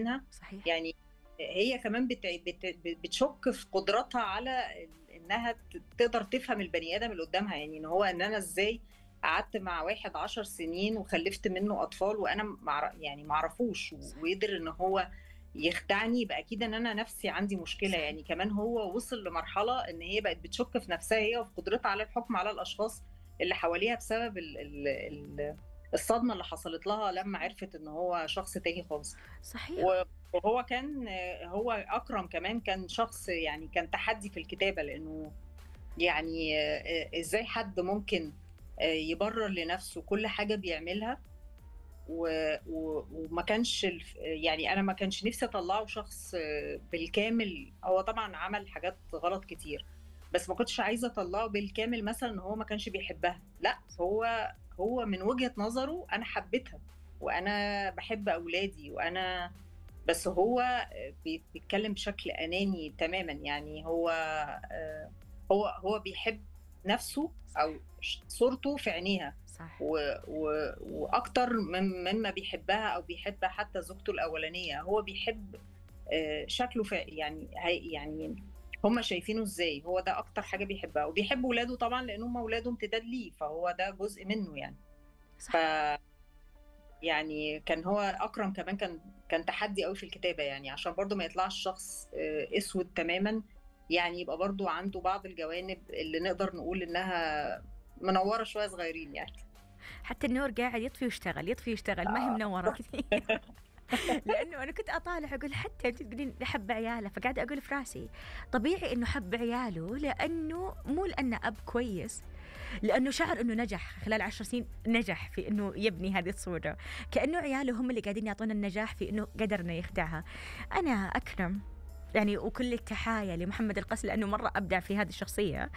منها صحيح يعني هي كمان بت... بت... بتشك في قدرتها على انها ت- تقدر تفهم البني ادم اللي قدامها يعني ان هو ان انا ازاي قعدت مع واحد عشر سنين وخلفت منه اطفال وانا مع... يعني معرفوش صح. وقدر ان هو يخدعني يبقى اكيد ان انا نفسي عندي مشكله صح. يعني كمان هو وصل لمرحله ان هي بقت بتشك في نفسها هي وفي قدرتها على الحكم على الاشخاص اللي حواليها بسبب ال... ال... ال... الصدمه اللي حصلت لها لما عرفت ان هو شخص تاني خالص صحيح و- وهو كان هو اكرم كمان كان شخص يعني كان تحدي في الكتابه لانه يعني ازاي حد ممكن يبرر لنفسه كل حاجه بيعملها و- و- وما كانش الف- يعني انا ما كانش نفسي اطلعه شخص بالكامل هو طبعا عمل حاجات غلط كتير بس ما كنتش عايزه اطلعه بالكامل مثلا ان هو ما كانش بيحبها لا هو هو من وجهه نظره انا حبيتها وانا بحب اولادي وانا بس هو بي- بيتكلم بشكل اناني تماما يعني هو آه، هو هو بيحب نفسه او صورته في عينيها صح و و واكتر من مما بيحبها او بيحب حتى زوجته الاولانيه هو بيحب آه، شكله في يعني هي يعني هم شايفينه ازاي هو ده اكتر حاجه بيحبها وبيحب ولاده طبعا لان هم ولاده امتداد ليه فهو ده جزء منه يعني صح ف يعني كان هو اكرم كمان كان كان تحدي قوي في الكتابه يعني عشان برضو ما يطلعش شخص آه، اسود تماما يعني يبقى برضو عنده بعض الجوانب اللي نقدر نقول انها منوره شويه صغيرين يعني حتى النور قاعد يطفي ويشتغل يطفي ويشتغل ما هي آه. منوره كثير لانه انا كنت اطالع اقول حتى انت تقولين حب عياله فقاعده اقول في راسي طبيعي انه حب عياله لانه مو لانه اب كويس لانه شعر انه نجح خلال عشر سنين نجح في انه يبني هذه الصوره كانه عياله هم اللي قاعدين يعطونا النجاح في انه قدر انه يخدعها انا اكرم يعني وكل التحايا لمحمد القس لانه مره ابدع في هذه الشخصيه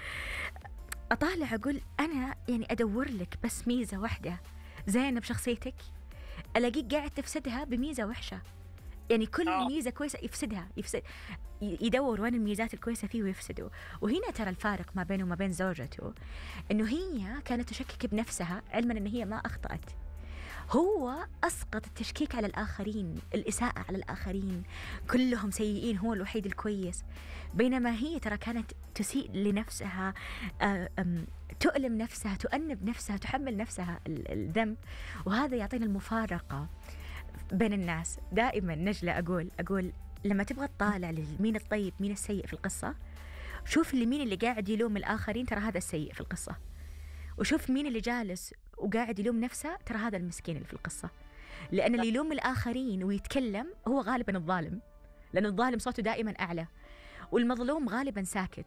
اطالع اقول انا يعني ادور لك بس ميزه واحده زينه بشخصيتك الاقيك قاعد تفسدها بميزه وحشه يعني كل آه. ميزه كويسه يفسدها يفسد ي- يدور وين الميزات الكويسه فيه ويفسده وهنا ترى الفارق ما بينه وما بين زوجته انه هي كانت تشكك بنفسها علما ان هي ما اخطات هو اسقط التشكيك على الاخرين الاساءه على الاخرين كلهم سيئين هو الوحيد الكويس بينما هي ترى كانت تسيء لنفسها آه، أم، تؤلم نفسها تؤنب نفسها تحمل نفسها ال- الذنب وهذا يعطينا المفارقه بين الناس دائما نجلة أقول أقول لما تبغى تطالع مين الطيب مين السيء في القصة شوف اللي مين اللي قاعد يلوم الآخرين ترى هذا السيء في القصة وشوف مين اللي جالس وقاعد يلوم نفسه ترى هذا المسكين اللي في القصة لأن اللي يلوم الآخرين ويتكلم هو غالبا الظالم لأن الظالم صوته دائما أعلى والمظلوم غالبا ساكت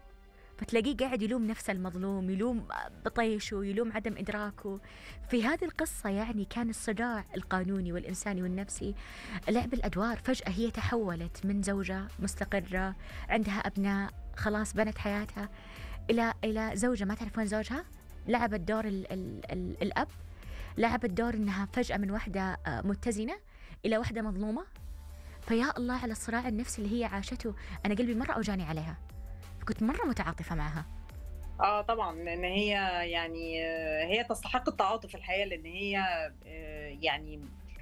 فتلاقيه قاعد يلوم نفسه المظلوم يلوم بطيشه يلوم عدم إدراكه في هذه القصة يعني كان الصراع القانوني والإنساني والنفسي لعب الأدوار فجأة هي تحولت من زوجة مستقرة عندها أبناء خلاص بنت حياتها إلى إلى زوجة ما تعرف وين زوجها لعبت دور ال ال ال الأب لعبت دور إنها فجأة من واحدة آه، متزنة إلى واحدة مظلومة فيا الله على الصراع النفسي اللي هي عاشته أنا قلبي مرة أوجاني عليها كنت مرة متعاطفة معها اه طبعا لان هي يعني آه، هي تستحق التعاطف الحقيقه لان هي آه، يعني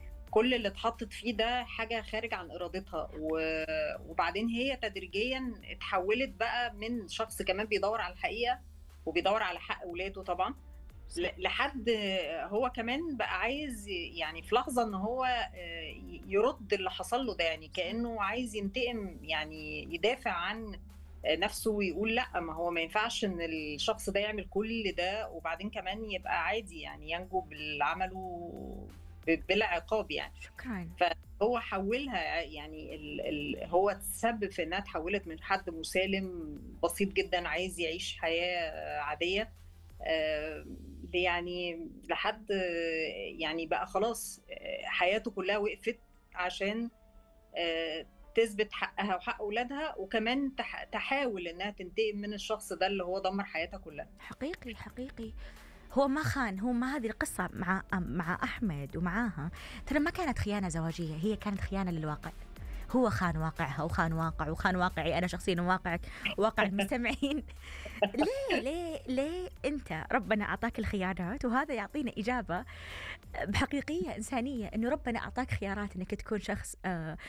كل اللي اتحطت فيه ده حاجه خارج عن ارادتها و- وبعدين هي تدريجيا اتحولت بقى من شخص كمان بيدور على الحقيقه وبيدور على حق اولاده طبعا ل- لحد هو كمان بقى عايز يعني في لحظه ان هو آه، يرد اللي حصل له ده يعني كانه عايز ينتقم يعني يدافع عن نفسه ويقول لا ما هو ما ينفعش ان الشخص ده يعمل كل ده وبعدين كمان يبقى عادي يعني ينجو باللي عمله ب- بلا عقاب يعني شكرا هو حولها يعني ال ال هو تسبب في انها اتحولت من حد مسالم بسيط جدا عايز يعيش حياه عاديه آه، يعني لحد آه، يعني بقى خلاص آه، حياته كلها وقفت عشان آه، تثبت حقها وحق اولادها وكمان تح- تحاول انها تنتقم من الشخص ده اللي هو دمر حياتها كلها حقيقي حقيقي هو ما خان هو ما هذه القصة مع مع أحمد ومعاها ترى ما كانت خيانة زواجية هي كانت خيانة للواقع هو خان واقعها وخان واقع وخان واقعي أنا شخصيا وواقعك واقع المستمعين ليه ليه ليه أنت ربنا أعطاك الخيارات وهذا يعطينا إجابة بحقيقية إنسانية إنه ربنا أعطاك خيارات إنك تكون شخص آه،